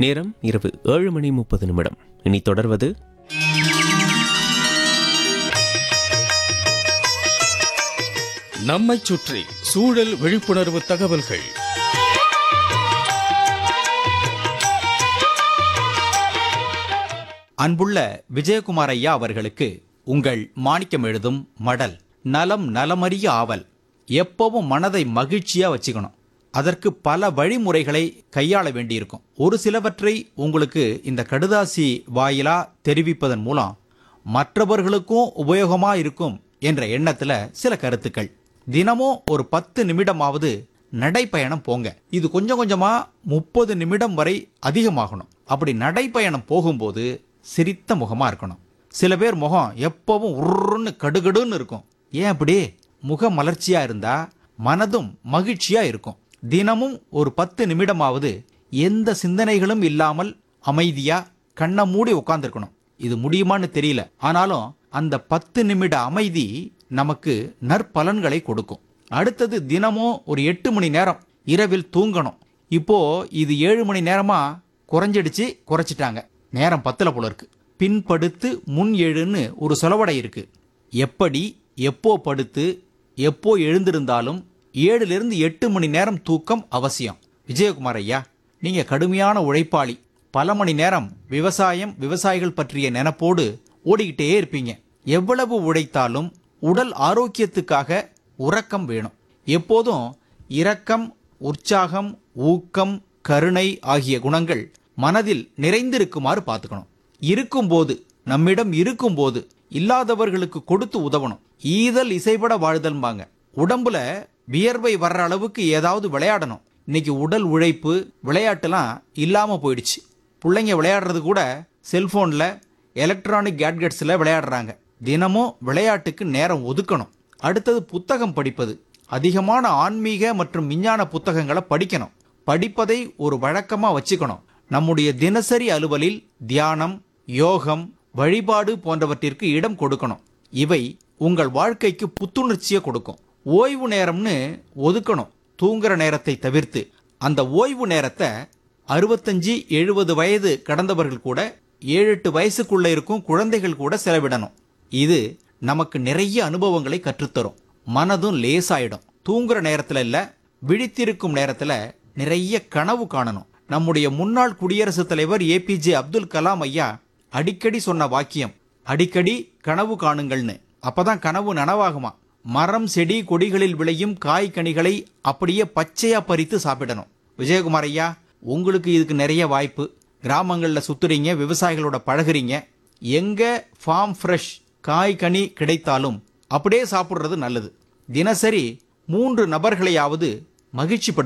நேரம் இரவு ஏழு மணி முப்பது நிமிடம் இனி தொடர்வது நம்மைச் சுற்றி சூழல் விழிப்புணர்வு தகவல்கள் அன்புள்ள விஜயகுமார் ஐயா அவர்களுக்கு உங்கள் மாணிக்கம் எழுதும் மடல் நலம் நலமறிய ஆவல் எப்பவும் மனதை மகிழ்ச்சியா வச்சுக்கணும் அதற்கு பல வழிமுறைகளை கையாள வேண்டியிருக்கும் ஒரு சிலவற்றை உங்களுக்கு இந்த கடுதாசி வாயிலா தெரிவிப்பதன் மூலம் மற்றவர்களுக்கும் உபயோகமா இருக்கும் என்ற எண்ணத்துல சில கருத்துக்கள் தினமும் ஒரு பத்து நிமிடமாவது நடைப்பயணம் போங்க இது கொஞ்சம் கொஞ்சமா முப்பது நிமிடம் வரை அதிகமாகணும் அப்படி நடைப்பயணம் போகும்போது சிரித்த முகமா இருக்கணும் சில பேர் முகம் எப்பவும் உருன்னு கடுகடுன்னு இருக்கும் ஏன் அப்படி முக மலர்ச்சியா இருந்தா மனதும் மகிழ்ச்சியா இருக்கும் தினமும் ஒரு பத்து நிமிடமாவது எந்த சிந்தனைகளும் இல்லாமல் அமைதியா கண்ணை மூடி உட்கார்ந்திருக்கணும் இது முடியுமான்னு தெரியல ஆனாலும் அந்த பத்து நிமிட அமைதி நமக்கு நற்பலன்களை கொடுக்கும் அடுத்தது தினமும் ஒரு எட்டு மணி நேரம் இரவில் தூங்கணும் இப்போ இது ஏழு மணி நேரமா குறைஞ்சிடுச்சு குறைச்சிட்டாங்க நேரம் பத்துல போல இருக்கு பின்படுத்து முன் எழுன்னு ஒரு சொலவடை இருக்கு எப்படி எப்போ படுத்து எப்போ எழுந்திருந்தாலும் ஏழுலேருந்து எட்டு மணி நேரம் தூக்கம் அவசியம் விஜயகுமார் ஐயா நீங்க கடுமையான உழைப்பாளி பல மணி நேரம் விவசாயம் விவசாயிகள் பற்றிய நினைப்போடு ஓடிக்கிட்டே இருப்பீங்க எவ்வளவு உழைத்தாலும் உடல் ஆரோக்கியத்துக்காக உறக்கம் வேணும் எப்போதும் இரக்கம் உற்சாகம் ஊக்கம் கருணை ஆகிய குணங்கள் மனதில் நிறைந்திருக்குமாறு பார்த்துக்கணும் இருக்கும்போது நம்மிடம் இருக்கும்போது இல்லாதவர்களுக்கு கொடுத்து உதவணும் ஈதல் இசைபட வாழ்தல்பாங்க உடம்புல வியர்வை வர்ற அளவுக்கு ஏதாவது விளையாடணும் இன்னைக்கு உடல் உழைப்பு விளையாட்டுலாம் இல்லாம போயிடுச்சு பிள்ளைங்க விளையாடுறது கூட செல்போன்ல எலக்ட்ரானிக் கேட்கெட்ஸில் விளையாடுறாங்க தினமும் விளையாட்டுக்கு நேரம் ஒதுக்கணும் அடுத்தது புத்தகம் படிப்பது அதிகமான ஆன்மீக மற்றும் விஞ்ஞான புத்தகங்களை படிக்கணும் படிப்பதை ஒரு வழக்கமா வச்சுக்கணும் நம்முடைய தினசரி அலுவலில் தியானம் யோகம் வழிபாடு போன்றவற்றிற்கு இடம் கொடுக்கணும் இவை உங்கள் வாழ்க்கைக்கு புத்துணர்ச்சியை கொடுக்கும் ஓய்வு நேரம்னு ஒதுக்கணும் தூங்குற நேரத்தை தவிர்த்து அந்த ஓய்வு நேரத்தை அறுபத்தஞ்சு எழுபது வயது கடந்தவர்கள் கூட ஏழு எட்டு வயசுக்குள்ள இருக்கும் குழந்தைகள் கூட செலவிடணும் இது நமக்கு நிறைய அனுபவங்களை கற்றுத்தரும் மனதும் லேசாயிடும் தூங்குற நேரத்துல இல்ல விழித்திருக்கும் நேரத்துல நிறைய கனவு காணணும் நம்முடைய முன்னாள் குடியரசுத் தலைவர் ஏபிஜே அப்துல் கலாம் ஐயா அடிக்கடி சொன்ன வாக்கியம் அடிக்கடி கனவு காணுங்கள்னு அப்பதான் கனவு நனவாகுமா மரம் செடி கொடிகளில் விளையும் காய் கனிகளை அப்படியே பச்சையா பறித்து சாப்பிடணும் விஜயகுமார் ஐயா உங்களுக்கு இதுக்கு நிறைய வாய்ப்பு கிராமங்களில் சுத்துறீங்க விவசாயிகளோட பழகுறீங்க எங்க ஃபார்ம் ஃப்ரெஷ் காய் கனி கிடைத்தாலும் அப்படியே சாப்பிட்றது நல்லது தினசரி மூன்று நபர்களையாவது மகிழ்ச்சிப்படுத்த